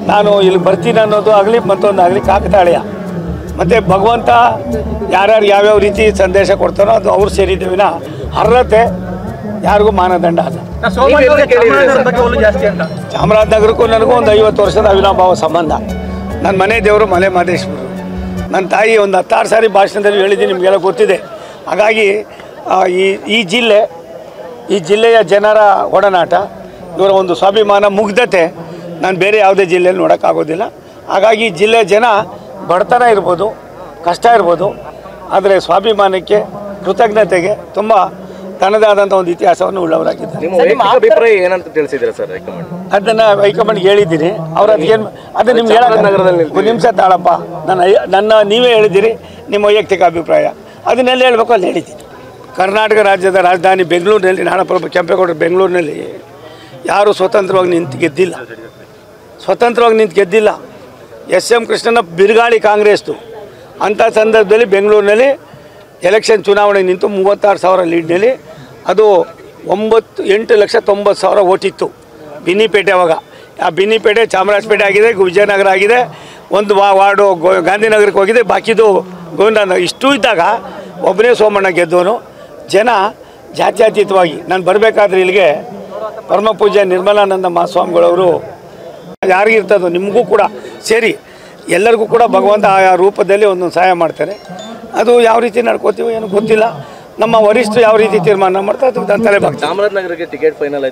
ನಾನು ಇಲ್ಲಿ ಬರ್ತೀನಿ ಅನ್ನೋದು ಆಗಲಿ ಮತ್ತೊಂದು ಆಗಲಿ ಕಾಕತಾಳೀಯ ಮತ್ತು ಭಗವಂತ ಯಾರ್ಯಾರು ಯಾವ್ಯಾವ ರೀತಿ ಸಂದೇಶ ಕೊಡ್ತಾರೋ ಅದು ಅವ್ರು ಸೇರಿದ್ದೇವಿನ ಅರ್ಹತೆ ಯಾರಿಗೂ ಮಾನದಂಡ ಅಲ್ಲ ಚಾಮರಾಜನಗರಕ್ಕೂ ನನಗೂ ಒಂದು ಐವತ್ತು ವರ್ಷದ ಅವಿನಾಭಾವ ಸಂಬಂಧ ನನ್ನ ಮನೆ ದೇವರು ಮಲೆ ಮಹದೇಶ್ವರರು ನನ್ನ ತಾಯಿ ಒಂದು ಹತ್ತಾರು ಸಾರಿ ಭಾಷಣದಲ್ಲಿ ಹೇಳಿದ್ದೀನಿ ನಿಮಗೆಲ್ಲ ಗೊತ್ತಿದೆ ಹಾಗಾಗಿ ಆ, ಈ ಈ ಜಿಲ್ಲೆ ಈ ಜಿಲ್ಲೆಯ ಜನರ ಒಡನಾಟ ಇವರ ಒಂದು ಸ್ವಾಭಿಮಾನ ಮುಗ್ಧತೆ ನಾನು ಬೇರೆ ಯಾವುದೇ ಜಿಲ್ಲೆಯಲ್ಲಿ ನೋಡೋಕ್ಕಾಗೋದಿಲ್ಲ ಹಾಗಾಗಿ ಈ ಜಿಲ್ಲೆಯ ಜನ ಬಡತನ ಇರ್ಬೋದು ಕಷ್ಟ ಇರ್ಬೋದು ಆದರೆ ಸ್ವಾಭಿಮಾನಕ್ಕೆ ಕೃತಜ್ಞತೆಗೆ ತುಂಬ ತನ್ನದೇ ಆದಂಥ ಒಂದು ಇತಿಹಾಸವನ್ನು ಉಳ್ಳವರಾಗಿದ್ದಾರೆ ನಿಮ್ಮ ವೈಯಕ್ತಿಕ ಅಭಿಪ್ರಾಯ ಏನಂತ ತಿಳಿಸಿದ್ದೀರಾ ಸರ್ ಹೈಕಮಾಂಡ್ ಅದನ್ನು ಹೈಕಮಾಂಡ್ಗೆ ಹೇಳಿದ್ದೀನಿ ಅವ್ರು ಅದಕ್ಕೇನು ಅದು ನಿಮ್ಗೆ ಚಾಮರಾಜನಗರದಲ್ಲಿ ಹೇಳೋದು ನಿಮಿಷ ತಾಳಪ್ಪ ನನ್ನ ಐ- ನನ್ನ ನೀವೇ ಹೇಳಿದ್ದೀರಿ ನಿಮ್ಮ ವೈಯಕ್ತಿಕ ಅಭಿಪ್ರಾಯ ಅದನ್ನೆಲ್ಲ ಹೇಳಬೇಕು ಅಲ್ಲಿ ಹೇಳಿದ್ದೀನಿ ಕರ್ನಾಟಕ ರಾಜ್ಯದ ರಾಜಧಾನಿ ಬೆಂಗಳೂರಿನಲ್ಲಿ ನಾಡಪ್ರಭು ಕೆಂಪೇಗೌಡರು ಬೆಂಗಳೂರಿನಲ್ಲಿ ಯಾರೂ ಸ್ವತಂತ್ರವಾಗಿ ನಿಂತು ಗೆದ್ದಿಲ್ಲ ಸ್ವತಂತ್ರವಾಗಿ ನಿಂತು ಗೆದ್ದಿಲ್ಲ ಎಸ್ ಎಂ ಕೃಷ್ಣನ ಬಿರುಗಾಳಿ ಕಾಂಗ್ರೆಸ್ದು ಅಂಥ ಸಂದರ್ಭದಲ್ಲಿ ಬೆಂಗಳೂರಿನಲ್ಲಿ ಎಲೆಕ್ಷನ್ ಚುನಾವಣೆ ನಿಂತು ಮೂವತ್ತಾರು ಸಾವಿರ ಲೀಡ್ನಲ್ಲಿ ಅದು ಒಂಬತ್ತು ಎಂಟು ಲಕ್ಷ ತೊಂಬತ್ತು ಸಾವಿರ ಓಟಿತ್ತು ಬಿನ್ನಿಪೇಟೆ ಅವಾಗ ಆ ಬಿನ್ನಿಪೇಟೆ ಚಾಮರಾಜಪೇಟೆ ಆಗಿದೆ ವಿಜಯನಗರ ಆಗಿದೆ ಒಂದು ವಾ ವಾರ್ಡು ಗೋ ಗಾಂಧಿನಗರಕ್ಕೆ ಹೋಗಿದೆ ಬಾಕಿದು ಗೋವಿಂದ ಇಷ್ಟು ಇದ್ದಾಗ ಒಬ್ಬನೇ ಸೋಮಣ್ಣ ಗೆದ್ದವನು ಜನ ಜಾತ್ಯತೀತವಾಗಿ ನಾನು ಬರಬೇಕಾದ್ರೆ ಇಲ್ಲಿಗೆ ಪರಮ ಪೂಜ್ಯ ನಿರ್ಮಲಾನಂದ ಮಹಾಸ್ವಾಮಿಗಳವರು ಯಾರಿಗಿರ್ತದೋ ನಿಮಗೂ ಕೂಡ ಸೇರಿ ಎಲ್ಲರಿಗೂ ಕೂಡ ಭಗವಂತ ಆಯಾ ರೂಪದಲ್ಲಿ ಒಂದೊಂದು ಸಹಾಯ ಮಾಡ್ತಾರೆ ಅದು ಯಾವ ರೀತಿ ನಡ್ಕೋತೀವೋ ಏನೋ ಗೊತ್ತಿಲ್ಲ ನಮ್ಮ ವರಿಷ್ಠರು ಯಾವ ರೀತಿ ತೀರ್ಮಾನ ಮಾಡ್ತಾರೆ ಅದಕ್ಕೆ ನಾನು ತಲೆ ಬಾಗ್ತೀನಿ. ಚಾಮರಾಜನಗರಕ್ಕೆ ಟಿಕೆಟ್ ಫೈನಲ್